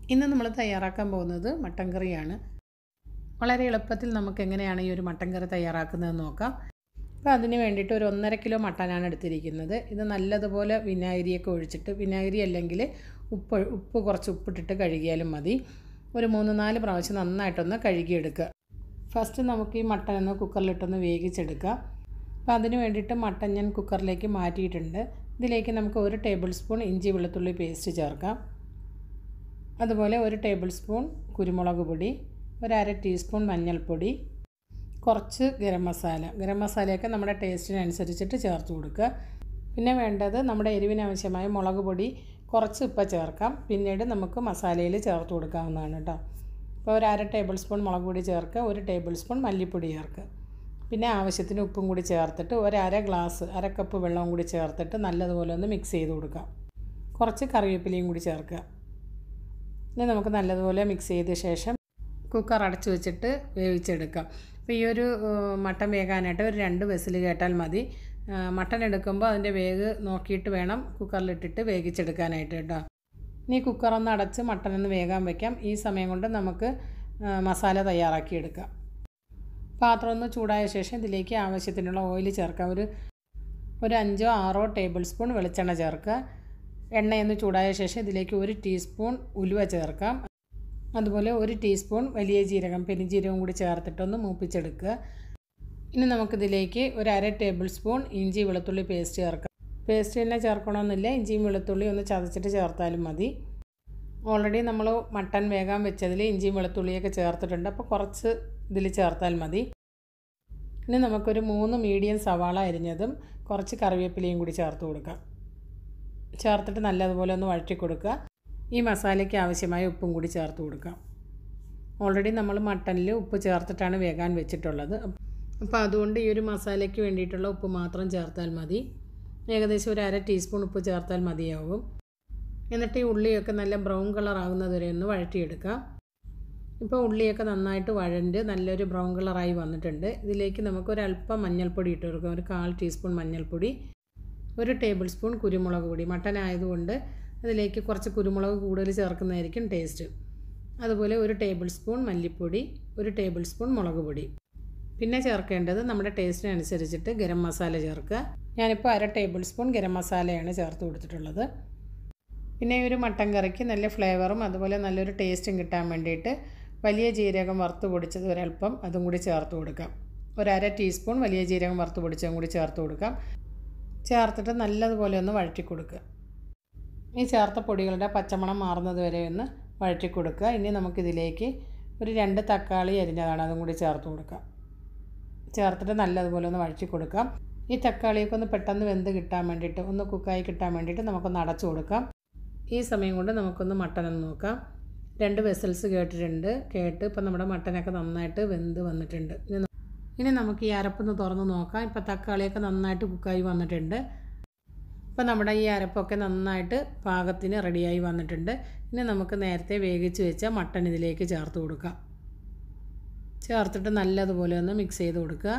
ഇന്ന് നമ്മൾ തയ്യാറാക്കാൻ പോകുന്നത് മട്ടൻ കറിയാണ് വളരെ എളുപ്പത്തിൽ നമുക്ക് എങ്ങനെയാണ് ഈ ഒരു മട്ടൻ കറി തയ്യാറാക്കുന്നതെന്ന് നോക്കാം അപ്പോൾ അതിന് വേണ്ടിയിട്ട് ഒരു ഒന്നര കിലോ മട്ടനാണ് എടുത്തിരിക്കുന്നത് ഇത് നല്ലതുപോലെ വിനാഗിരിയൊക്കെ ഒഴിച്ചിട്ട് വിനാഗിരി അല്ലെങ്കിൽ ഉപ്പ് ഉപ്പ് കുറച്ച് ഉപ്പിട്ടിട്ട് കഴുകിയാലും മതി ഒരു മൂന്ന് നാല് പ്രാവശ്യം നന്നായിട്ടൊന്ന് കഴുകിയെടുക്കുക ഫസ്റ്റ് നമുക്ക് ഈ മട്ടൻ ഒന്ന് കുക്കറിലിട്ടൊന്ന് വേവിച്ചെടുക്കാം അപ്പോൾ അതിന് വേണ്ടിയിട്ട് മട്ടൻ ഞാൻ കുക്കറിലേക്ക് മാറ്റിയിട്ടുണ്ട് ഇതിലേക്ക് നമുക്ക് ഒരു ടേബിൾ സ്പൂൺ ഇഞ്ചി വെളുത്തുള്ളി പേസ്റ്റ് ചേർക്കാം അതുപോലെ ഒരു ടേബിൾ സ്പൂൺ കുരുമുളക് പൊടി ഒരു അര ടീസ്പൂൺ മഞ്ഞൾപ്പൊടി കുറച്ച് ഗരം മസാല ഗരം മസാലയൊക്കെ നമ്മുടെ ടേസ്റ്റിനനുസരിച്ചിട്ട് ചേർത്ത് കൊടുക്കുക പിന്നെ വേണ്ടത് നമ്മുടെ എരിവിനാവശ്യമായ മുളക് പൊടി കുറച്ച് ഇപ്പം ചേർക്കാം പിന്നീട് നമുക്ക് മസാലയിൽ ചേർത്ത് കൊടുക്കാവുന്നതാണ് കേട്ടോ അപ്പോൾ ഒരു അര ടേബിൾ സ്പൂൺ മുളക് പൊടി ചേർക്കുക ഒരു ടേബിൾ സ്പൂൺ മല്ലിപ്പൊടി ചേർക്കുക പിന്നെ ആവശ്യത്തിന് ഉപ്പും കൂടി ചേർത്തിട്ട് ഒരു അര ഗ്ലാസ് അര കപ്പ് വെള്ളവും കൂടി ചേർത്തിട്ട് നല്ലതുപോലെ ഒന്ന് മിക്സ് ചെയ്ത് കൊടുക്കാം കുറച്ച് കറിവേപ്പിലയും കൂടി ചേർക്കുക ഇനി നമുക്ക് നല്ലതുപോലെ മിക്സ് ചെയ്ത ശേഷം കുക്കർ അടച്ചു വെച്ചിട്ട് വേവിച്ചെടുക്കാം അപ്പോൾ ഈ ഒരു മട്ടൻ വേകാനായിട്ട് ഒരു രണ്ട് വിസിൽ കേട്ടാൽ മതി മട്ടൻ എടുക്കുമ്പോൾ അതിൻ്റെ വേഗ് നോക്കിയിട്ട് വേണം കുക്കറിലിട്ടിട്ട് വേവിച്ചെടുക്കാനായിട്ട് കേട്ടോ ഇനി കുക്കറൊന്ന് അടച്ച് മട്ടൻ ഒന്ന് വേകാൻ വയ്ക്കാം ഈ സമയം കൊണ്ട് നമുക്ക് മസാല തയ്യാറാക്കിയെടുക്കാം പാത്രം ഒന്ന് ചൂടായ ശേഷം ഇതിലേക്ക് ആവശ്യത്തിനുള്ള ഓയിൽ ചേർക്കാം ഒരു ഒരു അഞ്ചോ ആറോ ടേബിൾ സ്പൂൺ വെളിച്ചെണ്ണ ചേർക്കുക എണ്ണയൊന്ന് ചൂടായ ശേഷം ഇതിലേക്ക് ഒരു ടീസ്പൂൺ ഉലുവ ചേർക്കാം അതുപോലെ ഒരു ടീസ്പൂൺ വലിയ ജീരകം പെരുംജീരകം കൂടി ചേർത്തിട്ടൊന്ന് മൂപ്പിച്ചെടുക്കുക ഇനി നമുക്കിതിലേക്ക് ഒരു അര ടേബിൾ സ്പൂൺ ഇഞ്ചി വെളുത്തുള്ളി പേസ്റ്റ് ചേർക്കാം പേസ്റ്റ് തന്നെ ചേർക്കണമെന്നില്ല ഇഞ്ചിയും വെളുത്തുള്ളി ഒന്ന് ചതച്ചിട്ട് ചേർത്താലും മതി ഓൾറെഡി നമ്മൾ മട്ടൻ വേകാൻ വെച്ചതിൽ ഇഞ്ചിയും വെളുത്തുള്ളിയൊക്കെ ചേർത്തിട്ടുണ്ട് അപ്പോൾ കുറച്ച് ഇതിൽ ചേർത്താൽ മതി ഇനി നമുക്കൊരു മൂന്ന് മീഡിയം സവാള അരിഞ്ഞതും കുറച്ച് കറിവേപ്പിലയും കൂടി ചേർത്ത് കൊടുക്കാം ചേർത്തിട്ട് നല്ലതുപോലെ ഒന്ന് വഴറ്റി കൊടുക്കുക ഈ മസാലയ്ക്ക് ആവശ്യമായ ഉപ്പും കൂടി ചേർത്ത് കൊടുക്കാം ഓൾറെഡി നമ്മൾ മട്ടനിൽ ഉപ്പ് ചേർത്തിട്ടാണ് വേകാൻ വെച്ചിട്ടുള്ളത് അപ്പോൾ അതുകൊണ്ട് ഈ ഒരു മസാലയ്ക്ക് വേണ്ടിയിട്ടുള്ള ഉപ്പ് മാത്രം ചേർത്താൽ മതി ഏകദേശം ഒരു അര ടീസ്പൂൺ ഉപ്പ് ചേർത്താൽ മതിയാവും എന്നിട്ട് ഈ ഉള്ളിയൊക്കെ നല്ല ബ്രൗൺ കളർ ആകുന്നത് വരെ ഒന്ന് വഴറ്റിയെടുക്കാം ഇപ്പോൾ ഉള്ളിയൊക്കെ നന്നായിട്ട് വഴണ്ട് നല്ലൊരു ബ്രൗൺ കളറായി വന്നിട്ടുണ്ട് ഇതിലേക്ക് നമുക്ക് ഒരല്പം മഞ്ഞൾപ്പൊടി ഇട്ട് കൊടുക്കാം ഒരു കാൽ ടീസ്പൂൺ മഞ്ഞൾപ്പൊടി ഒരു ടേബിൾ സ്പൂൺ കുരുമുളക് പൊടി മട്ടൻ ആയതുകൊണ്ട് അതിലേക്ക് കുറച്ച് കുരുമുളക് കൂടുതൽ ചേർക്കുന്നതായിരിക്കും ടേസ്റ്റ് അതുപോലെ ഒരു ടേബിൾ സ്പൂൺ മല്ലിപ്പൊടി ഒരു ടേബിൾ സ്പൂൺ മുളക് പൊടി പിന്നെ ചേർക്കേണ്ടത് നമ്മുടെ ടേസ്റ്റിനനുസരിച്ചിട്ട് ഗരം മസാല ചേർക്കുക ഞാനിപ്പോൾ അര ടേബിൾ സ്പൂൺ ഗരം മസാലയാണ് ചേർത്ത് കൊടുത്തിട്ടുള്ളത് പിന്നെ ഈ ഒരു മട്ടൻ കറിക്ക് നല്ല ഫ്ലേവറും അതുപോലെ നല്ലൊരു ടേസ്റ്റും കിട്ടാൻ വേണ്ടിയിട്ട് വലിയ ജീരകം വറുത്ത് പൊടിച്ചത് ഒരല്പം അതും കൂടി ചേർത്ത് കൊടുക്കാം ഒരു അര ടീസ്പൂൺ വലിയ ജീരകം വറുത്ത് പൊടിച്ചതും കൂടി ചേർത്ത് കൊടുക്കാം ചേർത്തിട്ട് നല്ലതുപോലെ ഒന്ന് വഴറ്റി കൊടുക്കുക ഈ ചേർത്ത പൊടികളുടെ പച്ചമണം മാറുന്നത് വരെ ഒന്ന് വഴറ്റി കൊടുക്കുക ഇനി നമുക്കിതിലേക്ക് ഒരു രണ്ട് തക്കാളി അരിഞ്ഞതാണ് അതും കൂടി ചേർത്ത് കൊടുക്കാം ചേർത്തിട്ട് നല്ലതുപോലെ ഒന്ന് വഴറ്റി കൊടുക്കാം ഈ തക്കാളിയൊക്കെ ഒന്ന് പെട്ടെന്ന് വെന്ത് കിട്ടാൻ വേണ്ടിയിട്ട് ഒന്ന് കുക്കായി കിട്ടാൻ വേണ്ടിയിട്ട് നമുക്കൊന്ന് അടച്ചു കൊടുക്കാം ഈ സമയം കൊണ്ട് നമുക്കൊന്ന് മട്ടൻ ഒന്ന് നോക്കാം രണ്ട് വെസൽസ് കേട്ടിട്ടുണ്ട് കേട്ട് ഇപ്പം നമ്മുടെ മട്ടനൊക്കെ നന്നായിട്ട് വെന്ത് വന്നിട്ടുണ്ട് ഇനി ഇനി നമുക്ക് ഈ അരപ്പൊന്ന് തുറന്ന് നോക്കാം ഇപ്പം തക്കാളിയൊക്കെ നന്നായിട്ട് കുക്കായി വന്നിട്ടുണ്ട് ഇപ്പം നമ്മുടെ ഈ അരപ്പൊക്കെ നന്നായിട്ട് പാകത്തിന് റെഡിയായി വന്നിട്ടുണ്ട് ഇനി നമുക്ക് നേരത്തെ വേവിച്ച് വെച്ച മട്ടൻ ഇതിലേക്ക് ചേർത്ത് കൊടുക്കാം ചേർത്തിട്ട് നല്ലതുപോലെ ഒന്ന് മിക്സ് ചെയ്ത് കൊടുക്കുക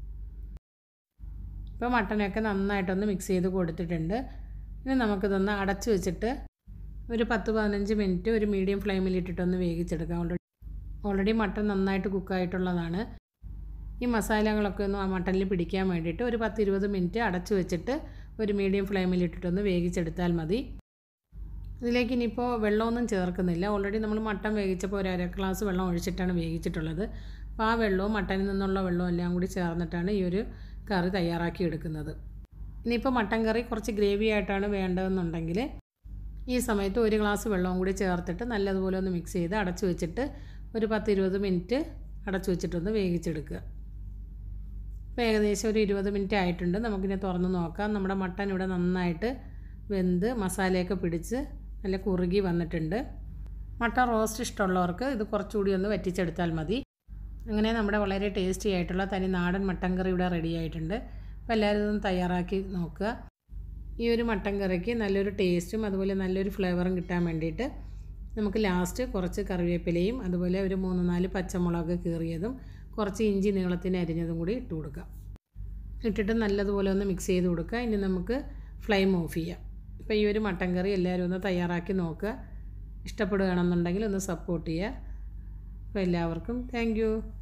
ഇപ്പോൾ മട്ടനൊക്കെ നന്നായിട്ടൊന്ന് മിക്സ് ചെയ്ത് കൊടുത്തിട്ടുണ്ട് ഇനി നമുക്കിതൊന്ന് അടച്ചു വെച്ചിട്ട് ഒരു പത്ത് പതിനഞ്ച് മിനിറ്റ് ഒരു മീഡിയം ഫ്ലെയിമിൽ ഇട്ടിട്ടൊന്ന് വേവിച്ചെടുക്കാം ഓൾറെഡി ഓൾറെഡി മട്ടൻ നന്നായിട്ട് കുക്കായിട്ടുള്ളതാണ് ഈ മസാലകളൊക്കെ ഒന്ന് ആ മട്ടനിൽ പിടിക്കാൻ വേണ്ടിയിട്ട് ഒരു പത്ത് ഇരുപത് മിനിറ്റ് അടച്ചു വെച്ചിട്ട് ഒരു മീഡിയം ഫ്ലെയിമിൽ ഇട്ടിട്ടൊന്ന് വേവിച്ചെടുത്താൽ മതി ഇതിലേക്ക് ഇനിയിപ്പോൾ വെള്ളമൊന്നും ചേർക്കുന്നില്ല ഓൾറെഡി നമ്മൾ മട്ടൻ വേവിച്ചപ്പോൾ ഒരു അര ഗ്ലാസ് വെള്ളം ഒഴിച്ചിട്ടാണ് വേവിച്ചിട്ടുള്ളത് അപ്പോൾ ആ വെള്ളവും മട്ടനിൽ നിന്നുള്ള വെള്ളവും എല്ലാം കൂടി ചേർന്നിട്ടാണ് ഈ ഒരു കറി തയ്യാറാക്കി എടുക്കുന്നത് ഇനിയിപ്പോൾ മട്ടൻ കറി കുറച്ച് ഗ്രേവി ആയിട്ടാണ് വേണ്ടതെന്നുണ്ടെങ്കിൽ ഈ സമയത്ത് ഒരു ഗ്ലാസ് വെള്ളവും കൂടി ചേർത്തിട്ട് നല്ലതുപോലെ ഒന്ന് മിക്സ് ചെയ്ത് അടച്ചു വെച്ചിട്ട് ഒരു പത്ത് ഇരുപത് മിനിറ്റ് അടച്ചു വെച്ചിട്ടൊന്ന് വേവിച്ചെടുക്കുക ഇപ്പോൾ ഏകദേശം ഒരു ഇരുപത് മിനിറ്റ് ആയിട്ടുണ്ട് നമുക്കിനെ തുറന്ന് നോക്കാം നമ്മുടെ മട്ടൻ ഇവിടെ നന്നായിട്ട് വെന്ത് മസാലയൊക്കെ പിടിച്ച് നല്ല കുറുകി വന്നിട്ടുണ്ട് മട്ടൻ റോസ്റ്റ് ഇഷ്ടമുള്ളവർക്ക് ഇത് കുറച്ചുകൂടി ഒന്ന് വറ്റിച്ചെടുത്താൽ മതി അങ്ങനെ നമ്മുടെ വളരെ ടേസ്റ്റി ആയിട്ടുള്ള തനി നാടൻ മട്ടൻ കറി ഇവിടെ റെഡി ആയിട്ടുണ്ട് അപ്പോൾ എല്ലാവരും ഇതൊന്ന് തയ്യാറാക്കി നോക്കുക ഈ ഒരു മട്ടൻ കറിക്ക് നല്ലൊരു ടേസ്റ്റും അതുപോലെ നല്ലൊരു ഫ്ലേവറും കിട്ടാൻ വേണ്ടിയിട്ട് നമുക്ക് ലാസ്റ്റ് കുറച്ച് കറിവേപ്പിലയും അതുപോലെ ഒരു മൂന്ന് നാല് പച്ചമുളക് കീറിയതും കുറച്ച് ഇഞ്ചി നീളത്തിന് അരിഞ്ഞതും കൂടി ഇട്ട് കൊടുക്കാം ഇട്ടിട്ട് നല്ലതുപോലെ ഒന്ന് മിക്സ് ചെയ്ത് കൊടുക്കുക ഇനി നമുക്ക് ഫ്ലെയിം ഓഫ് ചെയ്യാം ഇപ്പോൾ ഈ ഒരു മട്ടൻ കറി എല്ലാവരും ഒന്ന് തയ്യാറാക്കി നോക്കുക ഇഷ്ടപ്പെടുകയാണെന്നുണ്ടെങ്കിൽ ഒന്ന് സപ്പോർട്ട് ചെയ്യുക അപ്പോൾ എല്ലാവർക്കും താങ്ക്